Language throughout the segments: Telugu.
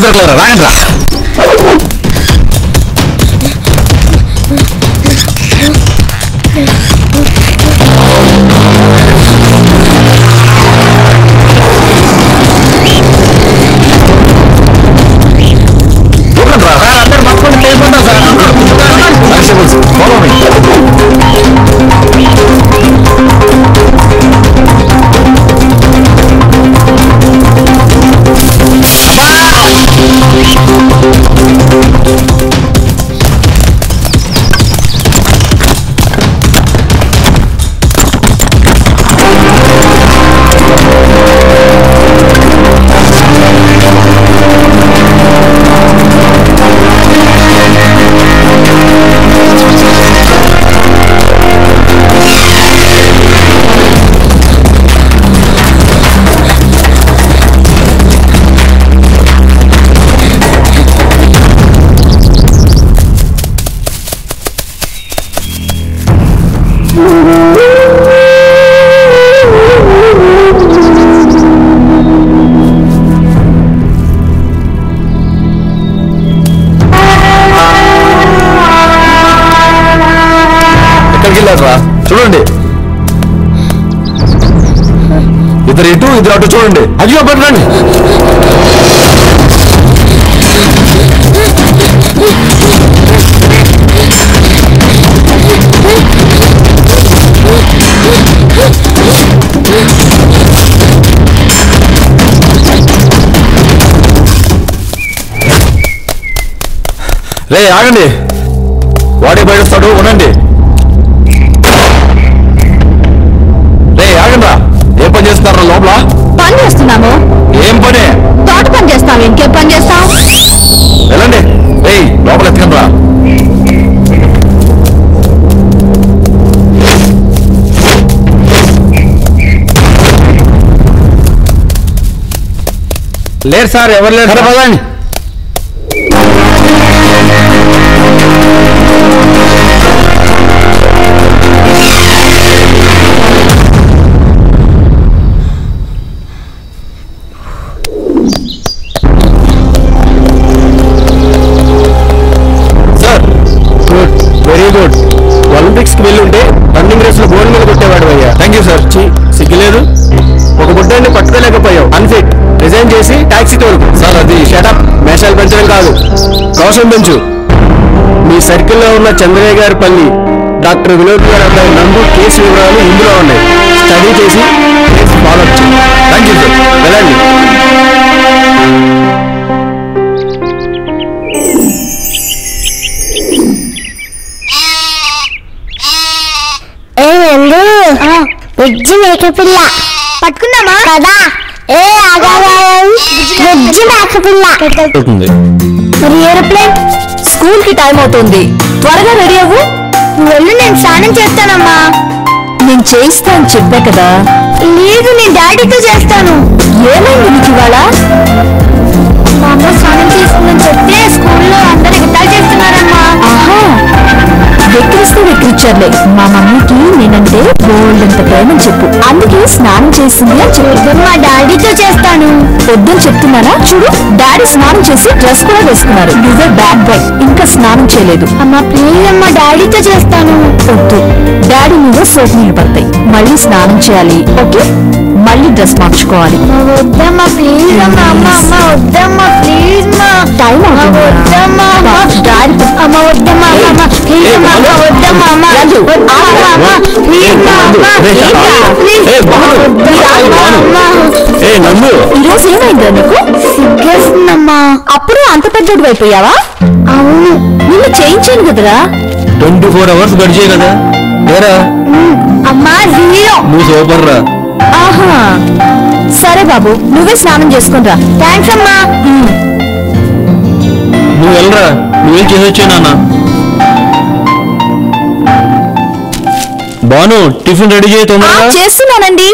దొరకలేరా రాయండి రా దూకండి రా. రా, అందరూ పట్టుకొని వెళ్ళిపోండి సార్. Constables, follow me. ఎక్కడికి వెళ్ళారా చూడండి ఇద్దరు ఇటు ఇద్దరు అటు చూడండి అయ్యో పట్టండి రే ఆగండి వాడే బయటస్తాడు ఉండండి రే ఆగండ్రా ఏం పని చేస్తున్నారా లోపల పని చేస్తున్నాము ఏం పని తోట పని చేస్తాం ఇంకేం పని చేస్తాం వెళ్ళండి రే లోపల ఎత్తుకండి రా లేరు సార్ ఎవరు లేరు సరే పదండి sir good very good Olympics కి వెళ్ళుంటే రన్నింగ్ రేస్ లో గోల్డ్ మీద కొట్టేవాడు అయ్యా థ్యాంక్ యూ సార్ సిగ్గులేదు ఒక బుడ్డాన్ని పట్టుకోలేకపోయావు అన్ఫిట్ రిజైన్ చేసి టాక్సీ తోలుకు సార్ అది షటప్ మేషాలు పెంచడం కాదు కౌశం పెంచు మీ సర్కిల్లో ఉన్న చంద్రయ్య గారి పల్లి డాక్టర్ వినోద్ గారి అబ్బాయి నందు కేసు వివరాలు ఇందులో ఉన్నాయి స్టడీ చేసి కేసు ఫాలో అప్ చేయి థ్యాంక్ యూ సార్ వెళ్ళండి ఏ నందు బుజ్జి మేకపిల్ల పట్టుకున్నామా కదా ఏ ఆగాగాయం బుజ్జి మేకపిల్ల అవుతుంది మరి ఏరోప్లేన్ స్కూల్ కి టైం అవుతుంది త్వరగా రెడీ అవ్వు వెళ్ళు నేను స్నానం చేస్తానమ్మా నేను చేయిస్తా అని చెప్పా కదా లేదు నేను డాడీతో చేస్తాను ఏమైంది నీకు ఇవాళ మా అమ్మ స్నానం చేస్తుందని చెప్తే స్కూల్లో అందరు ఎగతాలు చేస్తున్నారమ్మా ఆహా వెక్కిరిస్తే వెక్కిరిచ్చారులే మా మమ్మీకి నేనంటే బోల్డ్ అంత ప్రేమని చెప్పు అందుకే స్నానం చేసింది అని చెప్పు మా డాడీతో చేస్తాను వద్దని చెప్తున్నానా చూడు డాడీ స్నానం చేసి డ్రెస్ కూడా వేసుకున్నారు నువ్వే బ్యాడ్ బాయ్ ఇంకా స్నానం చేయలేదు అమ్మా ప్లీజ్ అమ్మా డాడీతో చేస్తాను వద్దు డాడీ మీద సోపు నీళ్ళు పడతాయి మళ్ళీ స్నానం చేయాలి ఓకే మళ్ళీ డ్రెస్ మార్చుకోవాలి అమ్మా, వద్దమ్మా ప్లీజ్ అమ్మా అమ్మ అమ్మ వద్దమ్మా ప్లీజ్ మా టైం అమ్మ, వద్దమ్మా అమ్మ డాడీ అమ్మ వద్దమ్మా అమ్మ, అమ్మ ప్లీజ్ అమ్మా అమ్మ వద్దమ్మా అమ్మ రాజు. వద్దమ్మా అమ్మ ప్లీజ్ మా అమ్మ ప్లీజ్ మా, ప్లీజ్ ఏ, బాలు. వద్దమ్మా అమ్మ, అమ్మ ఏ నందు ఈరోజు ఏమైందా నీకు సిగ్గేస్తుందమ్మా అప్పుడు అంత పెద్దోడు అయిపోయావా అవును నిన్ను చేయించాను కదరా ట్వంటీ ఫోర్ అవర్స్ గడిచే కదా ఏరా అమ్మా జీరో నువ్వు సూపర్ రా ఆహా సరే బాబు నువ్వే స్నానం చేసుకునిరా థ్యాంక్స్ అమ్మా నువ్వు వెళ్ళరా నువ్వేం చేసి వచ్చా నాన్న బాను టిఫిన్ రెడీ చేయి ఆ, తొందరగా చేస్తున్నానండి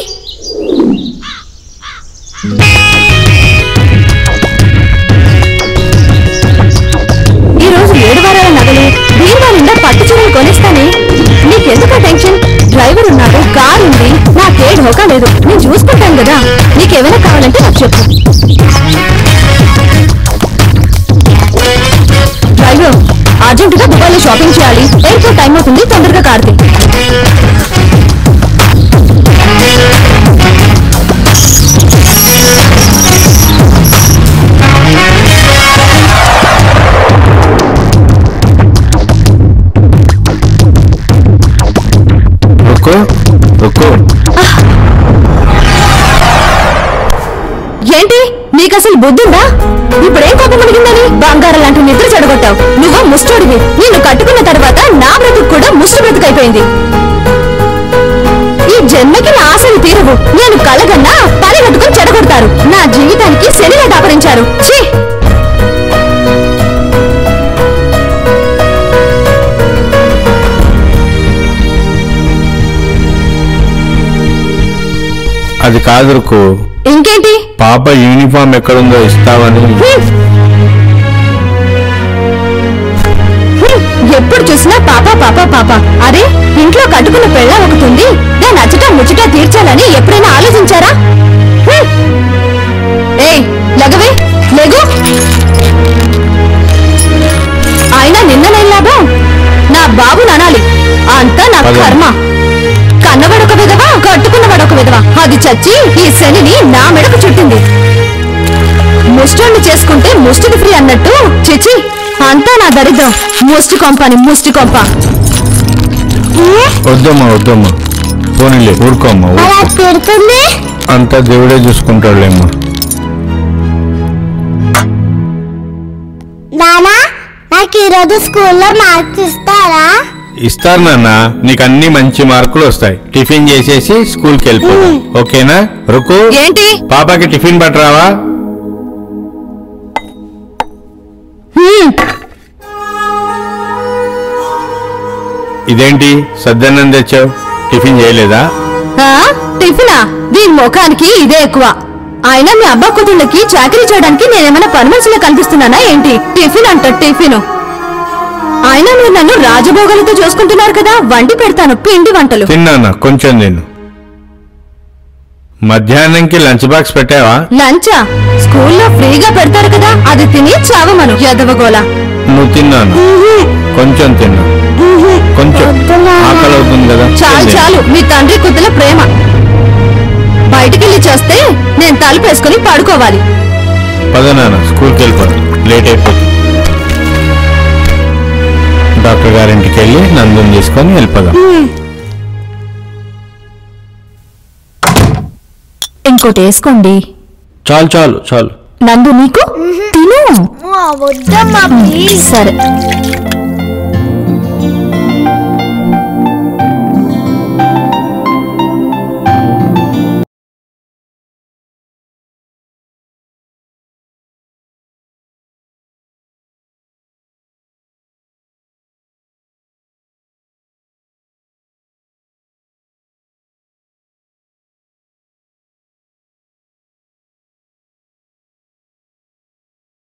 ఈ రోజు ఏడు వారాల నగలు బీరువా నిండా పట్టు చీరలు కొనిస్తానే నీకెందుకు ఆ టెన్షన్ డ్రైవర్ ఉన్నాడు కార్ ఉంది నాకే ఢోకా లేదు నేను చూసుకుంటాను కదా నీకేమైనా కావాలంటే నాకు చెప్పు అర్జెంటుగా దుబాయ్లో షాపింగ్ చేయాలి ఎయిర్పోర్ట్ టైం అవుతుంది తొందరగా కార్తీ రుకో రుకో ఏంటి నీకు అసలు బుద్ధుందా ఇప్పుడేం కోపం కలిగిందని బంగారం లాంటి నిద్ర చెడగొట్టావు నువ్వు ముష్టోడివి నిన్ను కట్టుకున్న తర్వాత నా బ్రతుకు కూడా ముష్టి బ్రతుకైపోయింది ఈ జన్మకి నా ఆశలు తీరవు నేను కలగన్నా పని కట్టుకుని చెడగొడతారు నా జీవితానికి శనిగా దాపరించారు ఛీ అది కాదు రుకో ఇంకేంటి పాప యూనిఫామ్ ఎక్కడుందో ఇస్తావని హ్మ్. హ్మ్. ఎప్పుడు చూసినా పాప పాప పాప అరే ఇంట్లో కట్టుకున్న పెళ్ళ ఒకటుంది దాని అచ్చట ముచ్చట తీర్చాలని ఎప్పుడైనా ఆలోచించారా హ్మ్. ఏయ్ లగవే లేగు అయినా నిన్ననేం లాభం నా బాబు ననాలి అంతా నా పద. కర్మ కన్నవాడొక విధవా కట్టుకున్నవాడొక విధవా అది చచ్చి ఈ శనిని నా మెడకు చుట్టింది ముష్టోణ్ణి చేసుకుంటే ముష్టికి ఫ్రీ అన్నట్టు చిచి అంతా నా దరిద్రం ముష్టి కొంప అని ముష్టి కొంప వద్దమ్మా వద్దమ్మా పోనీలే ఊరుకోమ్మా ఊరుకో. అలా తిడుతుంది అంతా దేవుడే చూసుకుంటాడులేమ్మా నానా నాకు ఈరోజు స్కూల్లో మార్క్స్ ఇస్తారా ఇస్తారు నాన్న నీకు అన్ని మంచి మార్కులు వస్తాయి టిఫిన్ చేసేసి స్కూల్కి వెళ్ళిపో ఓకేనా రుకు ఏంటి పాపకి టిఫిన్ పట్టరావా హ్మ్, ఇదేంటి సద్దన్నం తెచ్చావు టిఫిన్ చేయలేదా ఆ? టిఫినా దీని ముఖానికి ఇదే ఎక్కువ అయినా మీ అబ్బా కూతుళ్ళకి చాకరీ చేయడానికి నేనేమైనా పర్మనెన్స్లో కనిపిస్తున్నానా ఏంటి టిఫిన్ అంట టిఫిన్ అయినా మీరు నన్ను రాజభోగాలతో చూసుకుంటున్నారు కదా వండి పెడతాను పిండి వంటలు తిన్నానా కొంచెం తిను మధ్యాహ్నంకి లంచ్ బాక్స్ పెట్టావా లంచా స్కూల్లో ఫ్రీగా పెడతారు కదా అది తిని చావమను యదవగోల నువ్వు తిన్నాను కొంచెం తిన్నా కొంచెం ఆకలి అవుతుంది కదా చాలు తిను. చాలు మీ తండ్రి కుతుల ప్రేమ బయటికెళ్ళి చేస్తే నేను తలుపేసుకుని పడుకోవాలి పద నాన్న స్కూల్కి వెళ్ళిపోదు లేట్ అయిపోతుంది డాక్టర్ గారింటికి వెళ్ళి నందుని తీసుకొని వెళ్ళిపోదాం ఇంకోటి వేసుకోండి చాలు చాలు చాలు నందు నీకు తిను వద్దమ్మా ప్లీజ్ సరే